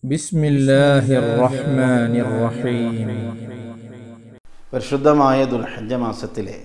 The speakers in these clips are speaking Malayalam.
بسم الله الرحمن الرحيم പരിശുദ്ധമായ ദുൽഹജ്ജ മാസത്തിലെ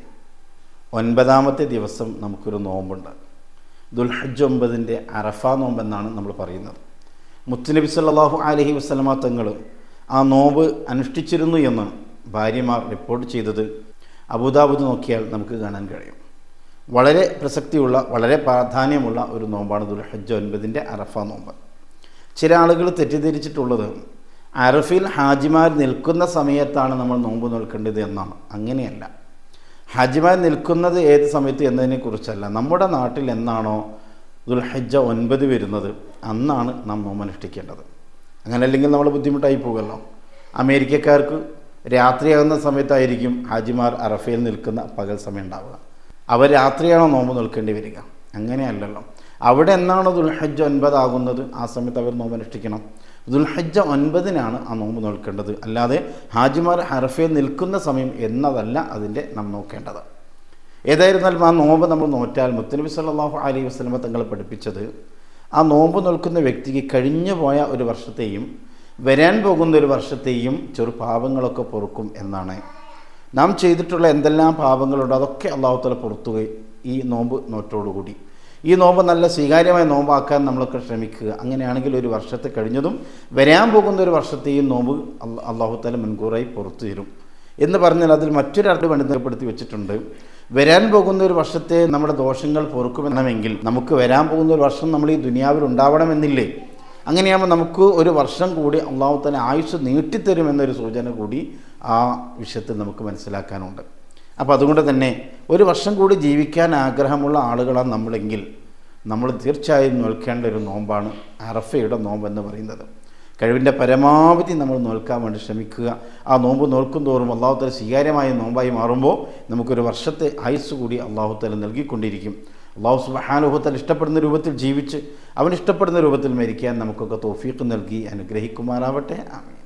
ഒൻപതാമത്തെ ദിവസം നമുക്കൊരു നോമ്പുണ്ട് ദുൽഹജ്ജ് ഒമ്പതിൻ്റെ അറഫ നോമ്പെന്നാണ് നമ്മൾ പറയുന്നത് മുത്തുനബി സല്ലല്ലാഹു അലൈഹി വസല്ലമ തങ്ങൾ ആ നോമ്പ് അനുഷ്ഠിച്ചിരുന്നു എന്ന് ഭാര്യമാർ റിപ്പോർട്ട് ചെയ്തത് അബുദാബുദ് നോക്കിയാൽ നമുക്ക് കാണാൻ കഴിയും വളരെ പ്രസക്തിയുള്ള വളരെ പ്രാധാന്യമുള്ള ഒരു നോമ്പാണ് ദുൽഹജ്ജ് ഒൻപതിൻ്റെ അറഫ നോമ്പ് ചില ആളുകൾ തെറ്റിദ്ധരിച്ചിട്ടുള്ളത് അറഫിൽ ഹാജിമാർ നിൽക്കുന്ന സമയത്താണ് നമ്മൾ നോമ്പ് നിൽക്കേണ്ടത് എന്നാണ് അങ്ങനെയല്ല ഹാജിമാർ നിൽക്കുന്നത് ഏത് സമയത്ത് എന്നതിനെക്കുറിച്ചല്ല നമ്മുടെ നാട്ടിൽ എന്നാണോ ദുൽഹജ്ജ ഒൻപത് വരുന്നത് അന്നാണ് നാം നോമ്പ് അനുഷ്ഠിക്കേണ്ടത് അങ്ങനെ അല്ലെങ്കിൽ നമ്മൾ ബുദ്ധിമുട്ടായി പോകുമല്ലോ അമേരിക്കക്കാർക്ക് രാത്രിയാകുന്ന സമയത്തായിരിക്കും ഹാജിമാർ അറഫയിൽ നിൽക്കുന്ന പകൽ സമയം ഉണ്ടാവുക അവർ രാത്രിയാണോ നോമ്പ് നിൽക്കേണ്ടി വരിക അങ്ങനെയല്ലല്ലോ അവിടെ എന്നാണ് ദുൽഹജ്ജ ഒൻപതാകുന്നത് ആ സമയത്ത് അവർ നോമ്പ് അനുഷ്ഠിക്കണം ദുൽഹജ്ജ ഒൻപതിനാണ് ആ നോമ്പ് നോക്കേണ്ടത് അല്ലാതെ ഹാജിമാർ അറഫയിൽ നിൽക്കുന്ന സമയം എന്നതല്ല അതിൻ്റെ നാം നോക്കേണ്ടത് ഏതായിരുന്നാലും ആ നോമ്പ് നമ്മൾ നോറ്റാൽ മുത്തനബി സല്ലല്ലാഹു അലൈഹി വസല്ലമ തങ്ങൾ പഠിപ്പിച്ചത് ആ നോമ്പ് നോൽക്കുന്ന വ്യക്തിക്ക് കഴിഞ്ഞു പോയ ഒരു വർഷത്തെയും വരാൻ പോകുന്ന ഒരു വർഷത്തെയും ചെറു പാപങ്ങളൊക്കെ പൊറുക്കും എന്നാണ് നാം ചെയ്തിട്ടുള്ള എന്തെല്ലാം പാപങ്ങളുണ്ടോ അതൊക്കെ അള്ളാഹുത്തല പുറത്തു ഈ നോമ്പ് നോറ്റോടുകൂടി ഈ നോമ്പ് നല്ല സ്വീകാര്യമായ നോമ്പാക്കാൻ നമ്മളൊക്കെ ശ്രമിക്കുക അങ്ങനെയാണെങ്കിൽ ഒരു വർഷത്തെ കഴിഞ്ഞതും വരാൻ പോകുന്ന ഒരു വർഷത്തെയും നോമ്പ് അള്ളാഹുത്തല മുൻകൂറായി പുറത്തു തരും എന്ന് പറഞ്ഞാൽ അതിൽ മറ്റൊരാളുടെ പണിതപ്പെടുത്തി വെച്ചിട്ടുണ്ട് വരാൻ പോകുന്ന ഒരു വർഷത്തെ നമ്മുടെ ദോഷങ്ങൾ പൊറുക്കുമെന്നമെങ്കിൽ നമുക്ക് വരാൻ പോകുന്ന ഒരു വർഷം നമ്മൾ ഈ ദുനിയാവിൽ ഉണ്ടാവണമെന്നില്ലേ അങ്ങനെയാകുമ്പോൾ നമുക്ക് ഒരു വർഷം കൂടി അള്ളാഹു തന്നെ ആയുസ് നീട്ടിത്തരുമെന്നൊരു സൂചന കൂടി ആ വിഷയത്തിൽ നമുക്ക് മനസ്സിലാക്കാനുണ്ട് അപ്പോൾ അതുകൊണ്ട് തന്നെ ഒരു വർഷം കൂടി ജീവിക്കാൻ ആഗ്രഹമുള്ള ആളുകളാണ് നമ്മളെങ്കിൽ നമ്മൾ തീർച്ചയായും നോൽക്കേണ്ട ഒരു നോമ്പാണ് അറഫയുടെ നോമ്പ് എന്ന് പറയുന്നത് കഴിവിൻ്റെ പരമാവധി നമ്മൾ നോൽക്കാൻ വേണ്ടി ശ്രമിക്കുക ആ നോമ്പ് നോൽക്കും തോറും അള്ളാഹുത്തല സ്വീകാര്യമായ നോമ്പായി മാറുമ്പോൾ നമുക്കൊരു വർഷത്തെ ആയുസ് കൂടി അള്ളാഹുത്തല നൽകിക്കൊണ്ടിരിക്കും അള്ളാഹു സുബഹാനുഭവത്തിൽ ഇഷ്ടപ്പെടുന്ന രൂപത്തിൽ ജീവിച്ച് അവൻ ഇഷ്ടപ്പെടുന്ന രൂപത്തിൽ മരിക്കാൻ നമുക്കൊക്കെ തോഫീക്ക് നൽകി അനുഗ്രഹിക്കുമാറാവട്ടെ ആമീൻ